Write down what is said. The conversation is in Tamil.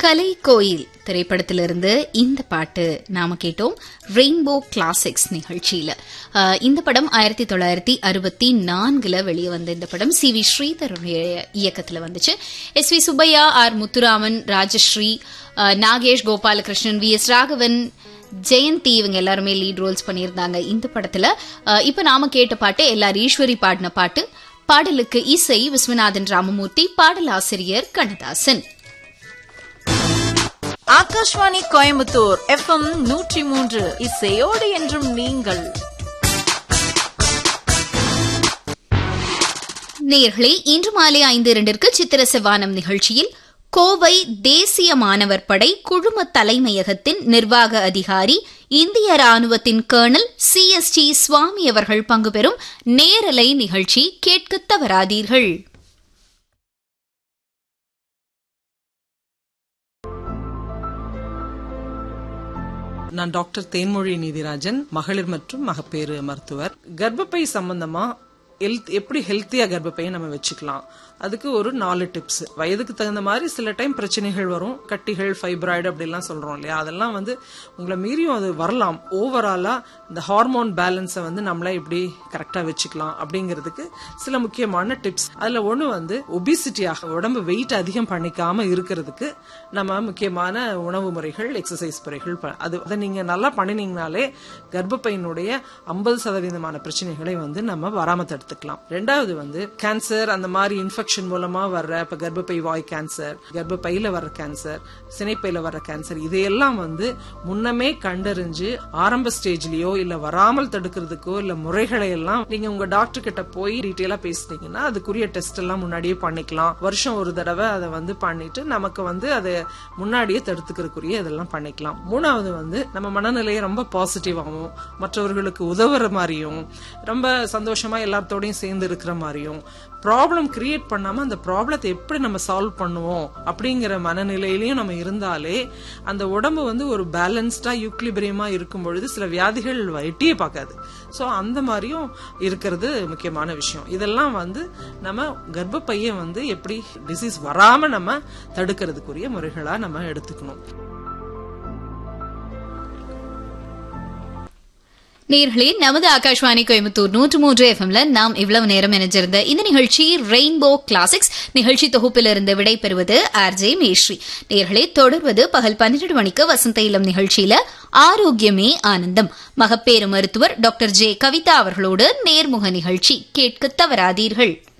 கலை கோயில் திரைப்படத்திலிருந்து இந்த பாட்டு நாம கேட்டோம் ரெயின்போ கிளாசிக்ஸ் நிகழ்ச்சியில அஹ், இந்த படம் ஆயிரத்தி தொள்ளாயிரத்தி அறுபத்தி நான்குல வெளியே வந்த இந்த படம் சி வி ஸ்ரீதருடைய இயக்கத்துல வந்துச்சு S V Subbaiah R Muthuraman Rajasree அஹ், நாகேஷ் கோபாலகிருஷ்ணன் வி எஸ் ராகவன் ஜெயந்தி இவங்க எல்லாருமே லீட் ரோல்ஸ் பண்ணியிருந்தாங்க இந்த படத்துல அஹ், இப்ப நாம கேட்ட பாட்டு எல்லார் ஈஸ்வரி பாடின பாட்டு பாடலுக்கு இசை விஸ்வநாதன் ராமமூர்த்தி பாடலாசிரியர் கண்ணதாசன் ஆகாஷ்வாணி கோயம்புத்தூர் எஃப்எம் நூற்றி மூன்று இசையோடு என்றும் நீங்கள் நேயர்களே இன்று மாலை ஐந்து இரண்டிற்கு சித்திர செவ்வானம் நிகழ்ச்சியில் கோவை தேசிய மாணவர் படை குழும தலைமையகத்தின் நிர்வாக அதிகாரி இந்திய ராணுவத்தின் colonel C S D Swamy அவர்கள் பங்குபெறும் நேரலை நிகழ்ச்சி கேட்கத் தவறாதீர்கள் நான் டாக்டர் தேன்மொழி நீதிராஜன் மகளிர் மற்றும் மகப்பேறு மருத்துவர் கர்ப்பப்பை சம்பந்தமா ஹெல்த் எப்படி ஹெல்த்தியா கர்ப்பப்பையை நம்ம வச்சுக்கலாம் அதுக்கு ஒரு நாலு டிப்ஸ் வயதுக்கு தகுந்த மாதிரி சில டைம் பிரச்சனைகள் வரும் கட்டிகள் ஃபைப்ராய்டு அப்படிலாம் சொல்றோம் இல்லையா அதெல்லாம் வந்து உங்களை மீறியும் அது வரலாம் ஓவராலா இந்த ஹார்மோன் பேலன்ஸை வந்து நம்மள எப்படி கரெக்டா வச்சுக்கலாம் அப்படிங்கிறதுக்கு சில முக்கியமான டிப்ஸ் அதுல ஒண்ணு வந்து ஒபிசிட்டியாக உடம்பு வெயிட் அதிகம் பண்ணிக்காம இருக்கிறதுக்கு நம்ம முக்கியமான உணவு முறைகள் எக்ஸசைஸ் முறைகள் ப- அது அதை நீங்க நல்லா பண்ணினீங்கனாலே கர்ப்பப்பையினுடைய ஐம்பது சதவீதமான பிரச்சனைகளை வந்து நம்ம வராம தடுத்துக்கலாம் ரெண்டாவது வந்து கேன்சர் அந்த மாதிரி இன்ஃபெக்ஷன் மூலமா வர்ற இப்ப கர்ப்பப்பை வாய் கேன்சர் கர்ப்பப்பையில வர்ற கேன்சர் சினைப்பையில வர்ற கேன்சர் இதையெல்லாம் வந்து முன்னமே கண்டறிஞ்சு ஆரம்ப ஸ்டேஜ்லயோ இல்ல வராமல் தடுக்கிறதுக்கோ இல்ல முறைகளை எல்லாம் நீங்க உங்க டாக்டர் கிட்ட போய் டீட்டெயிலா பேசுனீங்கன்னா அதுக்குரிய டெஸ்ட் எல்லாம் முன்னாடியே பண்ணிக்கலாம் வருஷம் ஒரு தடவை அதை வந்து பண்ணிட்டு நமக்கு வந்து அதை முன்னாடியே தடுத்துக்கிறதுக்குரிய இதெல்லாம் பண்ணிக்கலாம் மூணாவது வந்து நம்ம மனநிலையை ரொம்ப பாசிட்டிவாகவும் மற்றவர்களுக்கு உதவுற மாதிரியும் ரொம்ப சந்தோஷமா எல்லாத்தோடையும் சேர்ந்து இருக்கிற மாதிரியும் ப்ராப்ளம் கிரியேட் பண்ணாம அந்த ப்ராப்ளத்தை எப்படி நம்ம சால்வ் பண்ணுவோம் அப்படிங்கிற மனநிலையிலயும் நம்ம இருந்தாலே அந்த உடம்பு வந்து ஒரு பேலன்ஸ்டா யூக்லிபிரியமா இருக்கும் பொழுது சில வியாதிகள் எட்டியே பார்க்காது ஸோ அந்த மாதிரியும் இருக்கிறது முக்கியமான விஷயம் இதெல்லாம் வந்து நம்ம கர்ப்பப்பையை வந்து எப்படி டிசீஸ் வராம நம்ம தடுக்கிறதுக்குரிய முறைகளா நம்ம எடுத்துக்கணும் நேர்களே நமது ஆகாஷ்வாணி கோயம்புத்தூர் நூற்று மூன்று எஃப்எம்ல நாம் இவ்வளவு நேரம் இணைஞ்சிருந்த இந்த நிகழ்ச்சி ரெயின்போ கிளாசிக்ஸ் நிகழ்ச்சி தொகுப்பிலிருந்து விடைபெறுவது ஆர்ஜே மேஸ்ரீ நேர்களே தொடர்வது பகல் பன்னிரண்டு மணிக்கு வசந்த இளம் நிகழ்ச்சியில ஆரோக்கியமே ஆனந்தம் மகப்பேறு மருத்துவர் டாக்டர் ஜே கவிதா அவர்களோடு நேர்முக நிகழ்ச்சி கேட்க தவறாதீர்கள்